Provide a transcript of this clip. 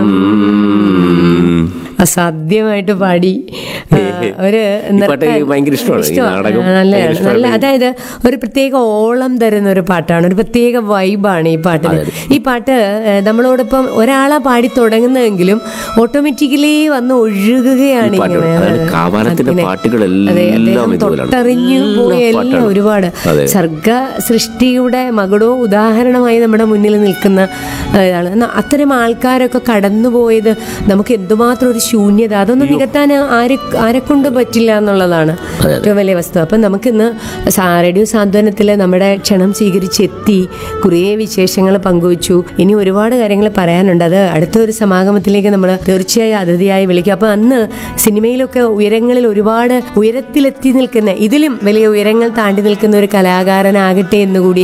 ഉം. അസാധ്യമായിട്ട് പാടി ആ, ഒരു ഈ പാട്ട് നൃത്ത- ഭയങ്കര ഇഷ്ടമാണ്. ഈ ഇഷ്ടമാണ്. നാടകം ആ, നല്ലതാണ് ഭയങ്കര ഇഷ്ടമാണ്. നല്ല അതായത് ഒരു പ്രത്യേക ഓളം തരുന്ന ഒരു പാട്ടാണ് ഒരു പ്രത്യേക വൈബാണ് ഈ പാട്ടിന് ഈ പാട്ട് ഏ, നമ്മളോടൊപ്പം ഒരാളാ പാടി തുടങ്ങുന്നതെങ്കിലും ഓട്ടോമാറ്റിക്കലി വന്ന് ഒഴുകുകയാണ് ഈ പാട്ടുകൾ. ഇങ്ങനെ. അതാണ് കാവാലത്തിന്റെ അതിനെ- പാട്ടുകളെല്ലാം അതെ, അദ്ദേഹം ഇതുപോലാണ്. തൊട്ടറിഞ്ഞു പോയ എല്ലാം എല്ലാം പാട്ടാണ്. ഒരുപാട് അതെ. സർഗ സൃഷ്ടിയുടെ മകുടവും ഉദാഹരണമായി നമ്മുടെ മുന്നിൽ നിൽക്കുന്ന ആ, ഇതാണ് എന്നാ അത്തരം ആൾക്കാരൊക്കെ കടന്നുപോയത് നമുക്ക് എന്തുമാത്രം ഒരു ശൂന്യത അതൊന്നും നികത്താൻ ആരെ ആരെ കൊണ്ട് പറ്റില്ല എന്നുള്ളതാണ് ഏറ്റവും വലിയ വസ്തു അപ്പം നമുക്കിന്ന് സാ- റേഡിയോ സാന്ത്വനത്തിൽ നമ്മുടെ ക്ഷണം സ്വീകരിച്ചെത്തി കുറേ വിശേഷങ്ങൾ പങ്കുവച്ചു ഇനി ഒരുപാട് കാര്യങ്ങൾ പറയാനുണ്ട് അത് അടുത്ത ഒരു സമാഗമത്തിലേക്ക് നമ്മൾ തീർച്ചയായും അതിഥിയായി വിളിക്കും അപ്പം അന്ന് സിനിമയിലൊക്കെ ഉയരങ്ങളിൽ ഒരുപാട് ഉയരത്തിലെത്തി നിൽക്കുന്ന ഇതിലും വലിയ ഉയരങ്ങൾ താണ്ടി നിൽക്കുന്ന ഒരു കലാകാരനാകട്ടെ എന്നുകൂടി